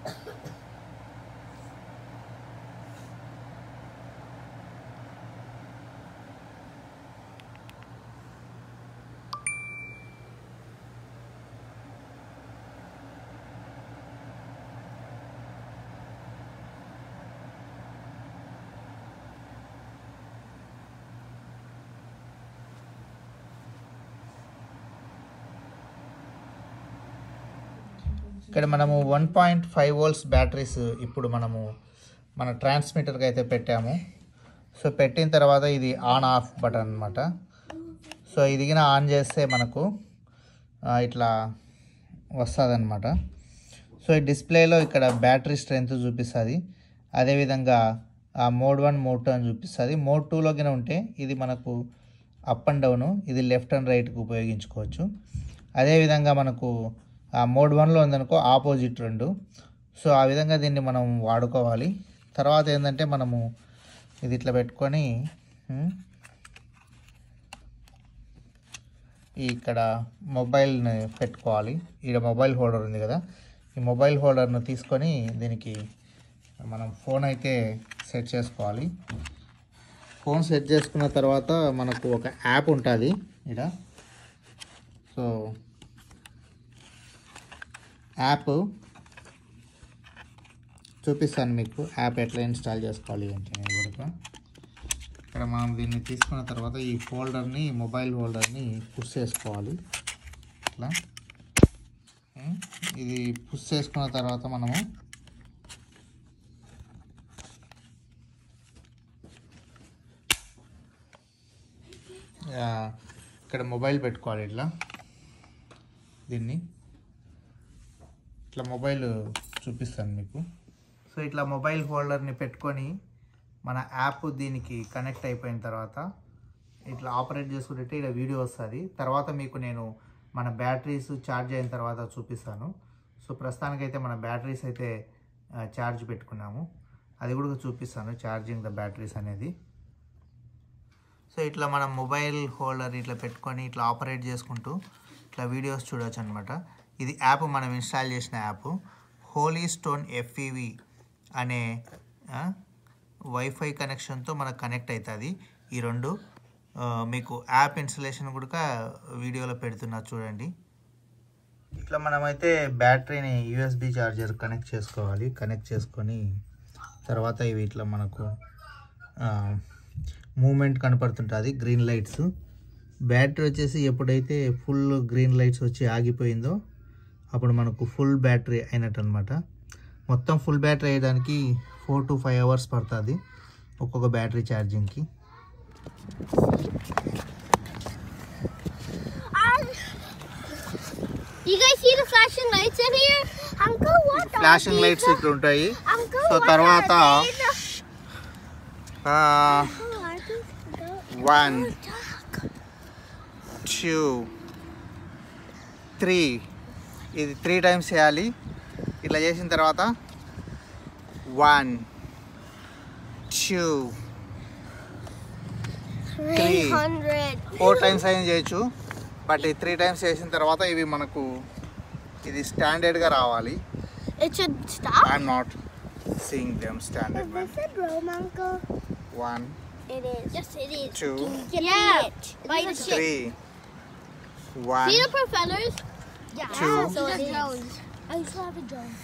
ఇక్కడ మనము one point five volts batteries ఇప్పుడు మనము మన ట్రాన్స్మిటర్కి అయితే పెట్టాము సో పెట్టిన తర్వాత ఇది ఆన్ ఆఫ్ బటన్ అనమాట సో ఇది గిన ఆన్ చేస్తే మనకు ఆ, ఇట్లా వస్తుంది అనమాట సో ఈ డిస్ప్లేలో ఇక్కడ బ్యాటరీ స్ట్రెంత్ చూపిస్తుంది అదేవిధంగా ఆ మోడ్ వన్ మోడ్ టూ అని చూపిస్తుంది మోడ్ టూలో కింద ఉంటే ఇది మనకు అప్ అండ్ డౌన్ ఇది లెఫ్ట్ అండ్ రైట్కి ఉపయోగించుకోవచ్చు అదేవిధంగా మనకు ఆ మోడ్ వన్లో ఉందనుకో ఆపోజిట్ రెండు సో ఆ విధంగా దీన్ని మనం వాడుకోవాలి తర్వాత ఏంటంటే మనము ఇది ఇట్లా పెట్టుకొని ఉమ్, ఈ ఇక్కడ మొబైల్ని పెట్టుకోవాలి ఇక్కడ మొబైల్ హోల్డర్ ఉంది కదా ఈ మొబైల్ హోల్డర్ను తీసుకొని దీనికి మనం ఫోన్ అయితే సెట్ చేసుకోవాలి ఫోన్ సెట్ చేసుకున్న తర్వాత మనకు ఒక యాప్ ఉంటుంది ఇక్కడ సో యాప్ చూపిస్తాను మీకు యాప్ ఎట్లా ఇన్స్టాల్ చేసుకోవాలి అంటే నేను కూడా ఇక్కడ మనం దీన్ని తీసుకున్న తర్వాత ఈ ఫోల్డర్ని మొబైల్ హోల్డర్ని పుష్ చేసుకోవాలి ఇట్లా ఉమ్, ఇది పుష్ చేసుకున్న తర్వాత మనము ఆ, ఇక్కడ మొబైల్ పెట్టుకోవాలి ఇట్లా దీన్ని ఇట్లా మొబైల్ చూపిస్తాను మీకు సో ఇట్లా మొబైల్ హోల్డర్ని పెట్టుకొని మన యాప్ దీనికి కనెక్ట్ అయిపోయిన తర్వాత ఇట్లా ఆపరేట్ చేసుకుంటే ఇక్కడ వీడియో వస్తుంది తర్వాత మీకు నేను మన బ్యాటరీస్ ఛార్జ్ అయిన తర్వాత చూపిస్తాను సో ప్రస్తుతానికైతే మన బ్యాటరీస్ అయితే ఛార్జ్ పెట్టుకున్నాము అది కూడా చూపిస్తాను ఛార్జింగ్ ద బ్యాటరీస్ అనేది సో ఇట్లా మనం మొబైల్ హోల్డర్ ఇట్లా పెట్టుకొని ఇట్లా ఆపరేట్ చేసుకుంటూ ఇట్లా వీడియోస్ చూడొచ్చు అనమాట ఇది యాప్ మనం ఇన్స్టాల్ చేసిన యాప్ హోలీ స్టోన్ ఎఫ్ఈవి అనే ఆ, వైఫై కనెక్షన్తో మనకు కనెక్ట్ అవుతుంది ఈ రెండు ఆ, మీకు యాప్ ఇన్స్టలేషన్ కూడా వీడియోలో పెడుతున్నా చూడండి ఇట్లా మనమైతే బ్యాటరీని యూఎస్బి చార్జర్ కనెక్ట్ చేసుకోవాలి కనెక్ట్ చేసుకొని తర్వాత ఇవి ఇట్లా మనకు మూమెంట్ కనపడుతుంటుంది గ్రీన్ లైట్స్ బ్యాటరీ వచ్చేసి ఎప్పుడైతే ఫుల్ గ్రీన్ లైట్స్ వచ్చి ఆగిపోయిందో అప్పుడు మనకు ఫుల్ బ్యాటరీ అయినట్టు అనమాట మొత్తం ఫుల్ బ్యాటరీ అయ్యడానికి ఫోర్ టు ఫైవ్ అవర్స్ పడుతుంది ఒక్కొక్క బ్యాటరీ ఛార్జింగ్కి You guys see the flashing lights in here? Uncle, what are flashing these? Lights ఇక్కడ ఉంటాయి Uncle, సో what తర్వాత are these? Uncle, are these the- one Duck. Two three ఇది three times చేయాలి ఇట్లా చేసిన తర్వాత one two Three. 300. Four times అయినా చేయొచ్చు బట్ ఈ త్రీ టైమ్స్ చేసిన తర్వాత ఇవి మనకు ఇది స్టాండర్డ్గా రావాలి It should stop. I'm not seeing them standard Is this a drum, Uncle? One It is. Yes, it is. Two. Yeah. By the ship. Three one See the propellers? Yeah. Two. So it is. I used to have a drone.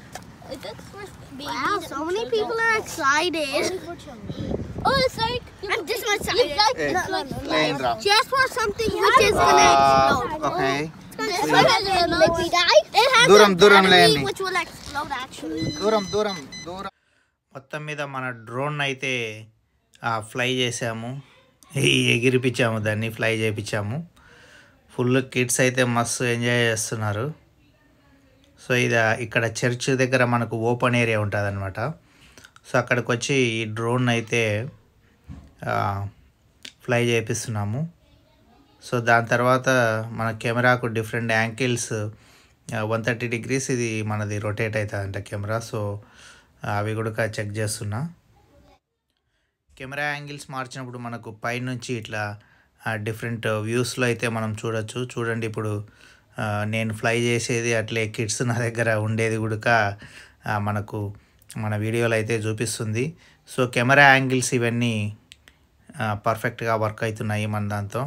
Wow, so many people are excited. Oh, it's like I'm this much excited. It's like, Eh, it's like Leandra. just for something which is gonna explode. Okay It's like a liquid ice. It has దూరం, a దూరం battery లేండి. which will explode actually. దూరం దూరం దూరం మొత్తం మీద మన drone అయితే ఫ్లై చేసాము ఈ ఎగిరిపించాము దాన్ని ఫ్లై చేయించాము ఫుల్ కిడ్స్ అయితే మస్తు ఎంజాయ్ చేస్తున్నారు సో ఇది ఇక్కడ చర్చ్ దగ్గర మనకు ఓపెన్ ఏరియా ఉంటుంది అనమాట సో అక్కడికి వచ్చి ఈ డ్రోన్ అయితే ఫ్లై చేపిస్తున్నాము సో దాని తర్వాత మన కెమెరాకు different angles one thirty degrees ఇది మనది రొటేట్ అవుతుందంట కెమెరా సో అవి కూడా చెక్ చేస్తున్నా కెమెరా యాంగిల్స్ మార్చినప్పుడు మనకు పైనుంచి ఇట్లా డిఫరెంట్ వ్యూస్లో అయితే మనం చూడొచ్చు చూడండి ఇప్పుడు ఆ, నేను ఫ్లై చేసేది అట్లే కిడ్స్ నా దగ్గర ఉండేది కూడా ఆ, మనకు మన వీడియోలో అయితే చూపిస్తుంది సో కెమెరా యాంగిల్స్ ఇవన్నీ ఆ, పర్ఫెక్ట్గా వర్క్ అవుతున్నాయి మన దాంతో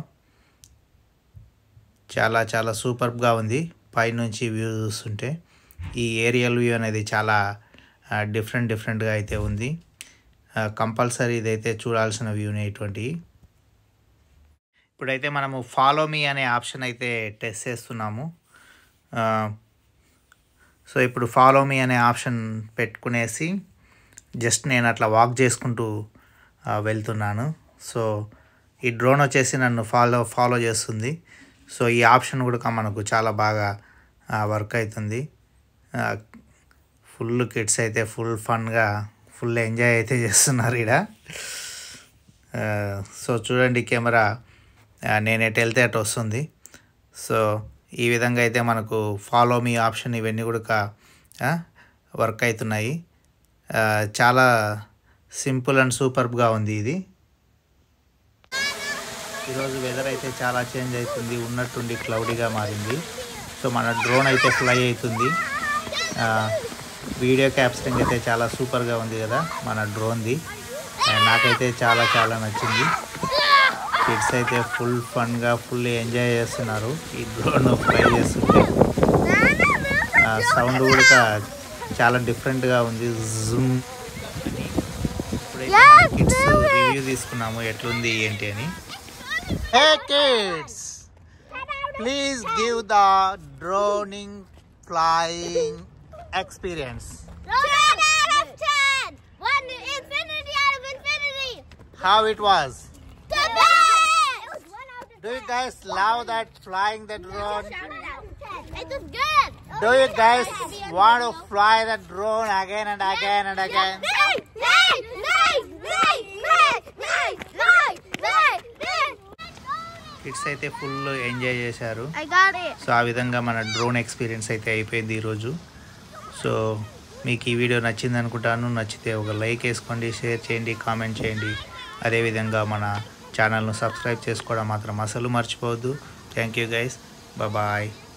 చాలా చాలా సూపర్గా ఉంది పైనుంచి వ్యూ చూస్తుంటే ఈ ఏరియల్ వ్యూ అనేది చాలా ఆ, డిఫరెంట్ డిఫరెంట్గా అయితే ఉంది ఆ, కంపల్సరీ ఇదైతే చూడాల్సిన వ్యూనే ఇటువంటి ఇప్పుడైతే మనము ఫాలో మీ అనే ఆప్షన్ అయితే టెస్ట్ చేస్తున్నాము ఆ, సో ఇప్పుడు ఫాలో మీ అనే ఆప్షన్ పెట్టుకునేసి జస్ట్ నేను అట్లా వాక్ చేసుకుంటూ ఆ, వెళ్తున్నాను సో ఈ డ్రోన్ వచ్చేసి నన్ను ఫాలో ఫాలో చేస్తుంది సో ఈ ఆప్షన్ కూడా మనకు చాలా బాగా వర్క్ అవుతుంది ఫుల్ కిడ్స్ అయితే ఫుల్ ఫన్గా ఫుల్ ఎంజాయ్ అయితే చేస్తున్నారు ఇక్కడ సో చూడండి కెమెరా ఆ, నేను ఎటు వెళ్తే అటు వస్తుంది సో ఈ విధంగా అయితే మనకు ఫాలో మీ ఆప్షన్ ఇవన్నీ కూడా వర్క్ అవుతున్నాయి ఆ, చాలా సింపుల్ అండ్ సూపర్గా ఉంది ఇది ఈరోజు వెదర్ అయితే చాలా చేంజ్ అవుతుంది ఉన్నట్టుండి క్లౌడీగా మారింది సో మన డ్రోన్ అయితే ఫ్లై అవుతుంది ఆ, వీడియో క్యాప్చరింగ్ అయితే చాలా సూపర్గా ఉంది కదా మన డ్రోన్ది ఆ, నాకైతే చాలా చాలా నచ్చింది కిడ్స్ అయితే ఫుల్ ఫన్గా ఫుల్ ఎంజాయ్ చేస్తున్నారు ఈ డ్రోన్ ఫ్లై చేస్తుంటే సౌండ్ కూడా చాలా డిఫరెంట్గా ఉంది జూమ్ అని ఇప్పుడైతే కిడ్స్ రివ్యూ తీసుకున్నాము ఎట్లుంది ఏంటి అని hey kids please give the droning flying experience 10 out of 10! One infinity out of infinity! How it was The best! It was 1 out of 10. Do you guys love that flying the drone It was good! Do you guys want to fly the drone again and again and again? Nay! Nay! Nay! Nay! Nay! Nay! Nay! Nay! Nay! Kids అయితే full enjoy చేశారు I got it. So ఆ విధంగా మన drone experience అయితే అయిపోయింది ఈరోజు so మీకు ఈ వీడియో నచ్చింది అనుకుంటాను నచ్చితే ఒక లైక్ వేసుకోండి షేర్ చేయండి కామెంట్ చేయండి అదేవిధంగా మన ఛానల్ను సబ్స్క్రైబ్ చేసుకోవడం మాత్రం అసలు మర్చిపోవద్దు థ్యాంక్ యూ గైస్ బాయ్